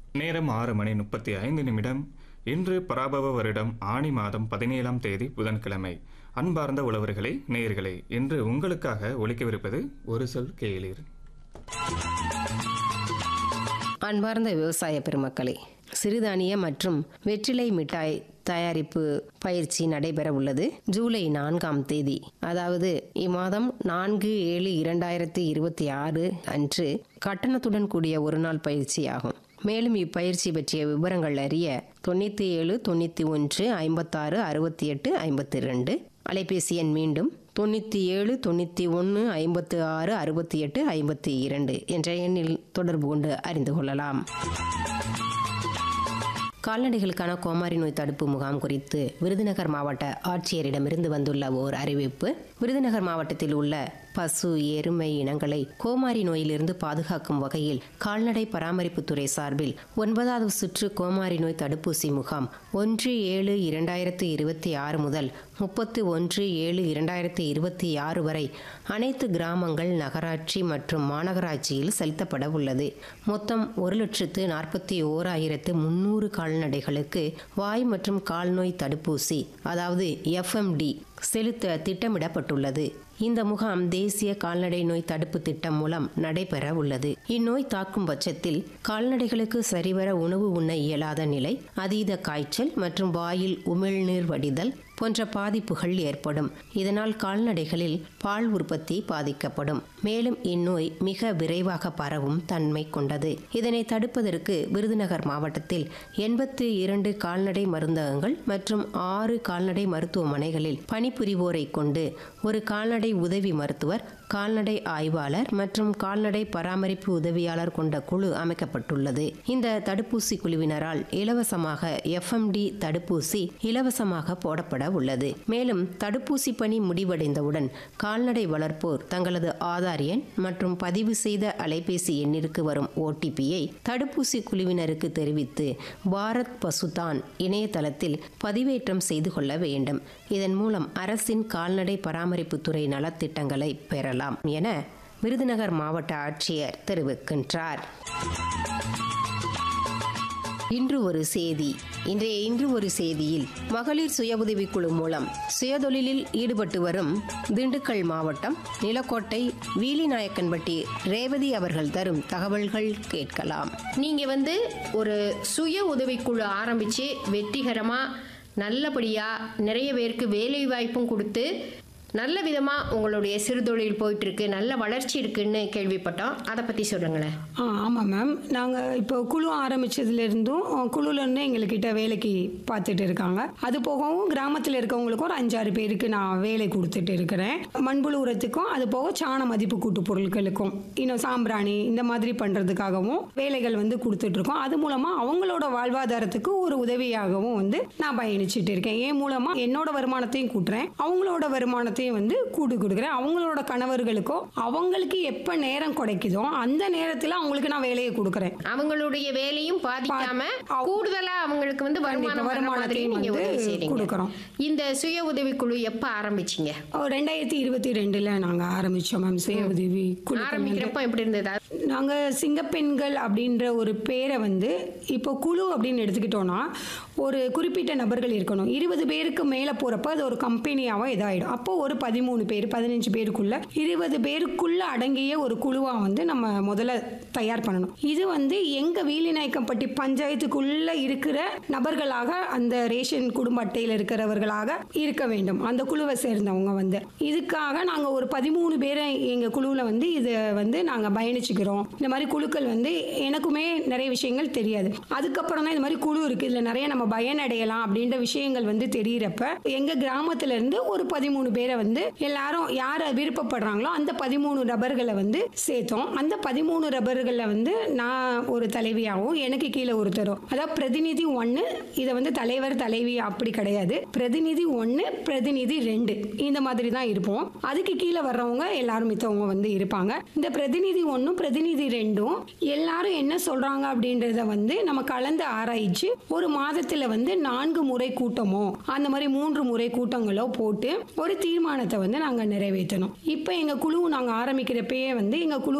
நேரம் ஆறு மணி முப்பத்தி ஐந்து நிமிடம் இன்று பராபவ வருடம் ஆணி மாதம் பதினேழாம் தேதி புதன்கிழமை அன்பார்ந்த உழவர்களே நேயர்களே இன்று உங்களுக்காக ஒலிக்கவிருப்பது ஒரு சொல் கேளீர் அன்பார்ந்த விவசாய பெருமக்களே சிறுதானிய மற்றும் வெற்றிலை மிட்டாய் தயாரிப்பு பயிற்சி நடைபெற உள்ளது ஜூலை நான்காம் தேதி அதாவது இம்மாதம் நான்கு ஏழு இரண்டாயிரத்தி இருபத்தி ஆறு அன்று கட்டணத்துடன் கூடிய ஒரு நாள் பயிற்சி ஆகும் மேலும் இப்பயிற்சி பற்றிய விவரங்கள் அறிய தொண்ணூற்றி ஏழு தொண்ணூற்றி ஒன்று ஐம்பத்தாறு அறுபத்தி எட்டு ஐம்பத்தி ரெண்டு அலைபேசி எண் மீண்டும் தொண்ணூற்றி ஏழு தொண்ணூற்றி ஒன்று ஐம்பத்து ஆறு அறுபத்தி எட்டு ஐம்பத்தி இரண்டு என்ற எண்ணில் தொடர்பு கொண்டு அறிந்து கொள்ளலாம் கால்நடைகளுக்கான கோமாரி நோய் தடுப்பு முகாம் குறித்து விருதுநகர் மாவட்ட ஆட்சியரிடமிருந்து வந்துள்ள ஓர் அறிவிப்பு விருதுநகர் மாவட்டத்தில் உள்ள பசு எருமை இனங்களை கோமாரி நோயிலிருந்து பாதுகாக்கும் வகையில் கால்நடை பராமரிப்புத்துறை சார்பில் ஒன்பதாவது சுற்று கோமாரி நோய் தடுப்பூசி முகாம் ஒன்று ஏழு இரண்டாயிரத்து இருபத்தி ஆறு முதல் முப்பத்து ஒன்று ஏழு இரண்டாயிரத்தி இருபத்தி ஆறு வரை அனைத்து கிராமங்கள் நகராட்சி மற்றும் மாநகராட்சியில் செலுத்தப்பட உள்ளது மொத்தம் ஒரு லட்சத்து நாற்பத்தி ஓராயிரத்து முன்னூறு கால்நடைகளுக்கு வாய் மற்றும் கால்நோய் தடுப்பூசி அதாவது எஃப்எம்டி செலுத்த திட்டமிடப்பட்டுள்ளது இந்த முகாம் தேசிய கால்நடை நோய் தடுப்பு திட்டம் மூலம் நடைபெற உள்ளது இந்நோய் தாக்கும் பட்சத்தில் கால்நடைகளுக்கு சரிவர உணவு உண்ண இயலாத நிலை அதீத காய்ச்சல் மற்றும் வாயில் உமிழ்நீர் வடிதல் போன்ற பாதிப்புகள் ஏற்படும் இதனால் கால்நடைகளில் பால் உற்பத்தி பாதிக்கப்படும் மேலும் இந்நோய் மிக விரைவாக பரவும் தன்மை கொண்டது இதனை தடுப்பதற்கு விருதுநகர் மாவட்டத்தில் எண்பத்து இரண்டு கால்நடை மருந்தகங்கள் மற்றும் ஆறு கால்நடை மருத்துவமனைகளில் பணிபுரிவோரை கொண்டு ஒரு கால்நடை உதவி மருத்துவர் கால்நடை ஆய்வாளர் மற்றும் கால்நடை பராமரிப்பு உதவியாளர் கொண்ட குழு அமைக்கப்பட்டுள்ளது இந்த தடுப்பூசி குழுவினரால் இலவசமாக எஃப்எம்டி தடுப்பூசி இலவசமாக போடப்பட உள்ளது மேலும் தடுப்பூசி பணி முடிவடைந்தவுடன் கால்நடை வளர்ப்போர் தங்களது ஆதார் எண் மற்றும் பதிவு செய்த அலைபேசி எண்ணிற்கு வரும் ஓடிபியை தடுப்பூசி குழுவினருக்கு தெரிவித்து பாரத் பசுதான் இணையதளத்தில் பதிவேற்றம் செய்து கொள்ள வேண்டும் இதன் மூலம் அரசின் கால்நடை பராமரிப்புத்துறை நலத்திட்டங்களை பெறலாம் என விருதுநகர் மாவட்ட ஆட்சியர் தெரிவிக்கின்றார் இன்று ஒரு செய்தி இன்றைய இன்று ஒரு செய்தியில் மகளிர் சுய உதவிக்குழு மூலம் சுயதொழிலில் ஈடுபட்டு வரும் திண்டுக்கல் மாவட்டம் நிலக்கோட்டை வீலிநாயக்கன்பட்டி ரேவதி அவர்கள் தரும் தகவல்கள் கேட்கலாம் நீங்க வந்து ஒரு சுய உதவிக்குழு ஆரம்பிச்சு வெற்றிகரமா நல்லபடியா நிறைய பேருக்கு வேலை வாய்ப்பும் கொடுத்து நல்ல விதமா உங்களுடைய சிறுதொழில் போயிட்டு இருக்கு நல்ல வளர்ச்சி இருக்குன்னு கேள்விப்பட்டோம் அதை பத்தி சொல்லுங்களேன் ஆ ஆமாம் மேம் நாங்கள் இப்போ குழு ஆரம்பிச்சதுலேருந்தும் குழுலேருந்து எங்கள்கிட்ட வேலைக்கு பார்த்துட்டு இருக்காங்க அது போகவும் கிராமத்தில் இருக்கவங்களுக்கும் ஒரு அஞ்சாறு பேருக்கு நான் வேலை கொடுத்துட்டு இருக்கிறேன் மண்புழு உரத்துக்கும் அது போக சாண மதிப்பு கூட்டு பொருட்களுக்கும் இன்னும் சாம்பிராணி இந்த மாதிரி பண்ணுறதுக்காகவும் வேலைகள் வந்து கொடுத்துட்ருக்கோம் அது மூலமாக அவங்களோட வாழ்வாதாரத்துக்கு ஒரு உதவியாகவும் வந்து நான் பயணிச்சுட்டு இருக்கேன் என் மூலமாக என்னோட வருமானத்தையும் கூட்டுறேன் அவங்களோட வருமானத்தையும் வந்து கூட்டு கொடுக்குறேன் அவங்களோட கணவர்களுக்கோ அவங்களுக்கு எப்போ நேரம் கிடைக்குதோ அந்த நேரத்தில் அவங்களுக்கு நான் வேலையை கொடுக்குறேன் அவங்களுடைய வேலையும் பாதிக்காம அவ- கூடுதலா அவங்களுக்கு வந்து வருமானம் வர மாதிரி வருமானத்தையும் நீங்க வந்து உதவி செய்றீங்க கொடுக்குறோம். இந்த சுய உதவிக்குழு எப்ப ஆரம்பிச்சீங்க ஒரு ரெண்டாயிரத்தி இருபத்தி ரெண்டுல நாங்க ஆரம்பிச்சோம் மேம் சுய உதவி குழுக்கள் வந்து. ஆரம்பிக்கிறப்ப எப்படி இருந்தது நாங்க சிங்கப்பெண்கள் அப்படின்ற ஒரு பேரை வந்து இப்போ குழு அப்படின்னு எடுத்துக்கிட்டோம்னா ஒரு குறிப்பிட்ட நபர்கள் இருக்கணும் இருபது பேருக்கு மேலே போகிறப்ப அது ஒரு கம்பெனியாகவும் இதாகிடும் அப்போ ஒரு பதிமூணு பேர் பதினஞ்சு பேருக்குள்ள இருபது பேருக்குள்ள அடங்கிய ஒரு குழுவாக வந்து நம்ம முதல்ல தயார் பண்ணணும் இது வந்து எங்கள் வீலிநாயக்கம்பட்டி பஞ்சாயத்துக்குள்ள இருக்கிற நபர்களாக அந்த ரேஷன் குடும்ப அட்டையில் இருக்கிறவர்களாக இருக்க வேண்டும் அந்த குழுவை சேர்ந்தவங்க வந்து இதுக்காக நாங்கள் ஒரு பதிமூணு பேரை எங்கள் குழுவில் வந்து இதை வந்து நாங்கள் பயணிச்சுக்கிறோம் இந்த மாதிரி குழுக்கள் வந்து எனக்குமே நிறைய விஷயங்கள் தெரியாது அதுக்கப்புறம் தான் இந்த மாதிரி குழு இருக்குது இதில் நிறைய நம்ம பயனடையலாம் அப்படின்ற விஷயங்கள் வந்து தெரியிறப்ப எங்கள் கிராமத்துல இருந்து ஒரு பதிமூணு பேரை வந்து எல்லாரும் யார் விருப்பப்படுறாங்களோ அந்த பதிமூணு நபர்களை வந்து சேர்த்தோம் அந்த பதிமூணு நபர்களில் வந்து நான் ஒரு தலைவியாகவும் எனக்கு கீழே ஒருத்தரும் அதாவது பிரதிநிதி ஒன்று இதை வந்து தலைவர் தலைவி அப்படி கிடையாது பிரதிநிதி ஒன்று பிரதிநிதி ரெண்டு இந்த மாதிரி தான் இருப்போம் அதுக்கு கீழே வர்றவங்க எல்லாரும் மித்தவங்க வந்து இருப்பாங்க இந்த பிரதிநிதி ஒன்றும் பிரதிநிதி ரெண்டும் எல்லாரும் என்ன சொல்றாங்க அப்படின்றத வந்து நம்ம கலந்து ஆராய்ச்சி ஒரு மாதத்துல வந்து நான்கு முறை கூட்டமோ அந்த மாதிரி மூன்று முறை கூட்டங்களோ போட்டு ஒரு தீர்மானத்தை வந்து நாங்கள் நிறைவேற்றணும் இப்போ எங்கள் குழு நாங்கள் ஆரம்பிக்கிறப்பயே வந்து எங்கள் குழு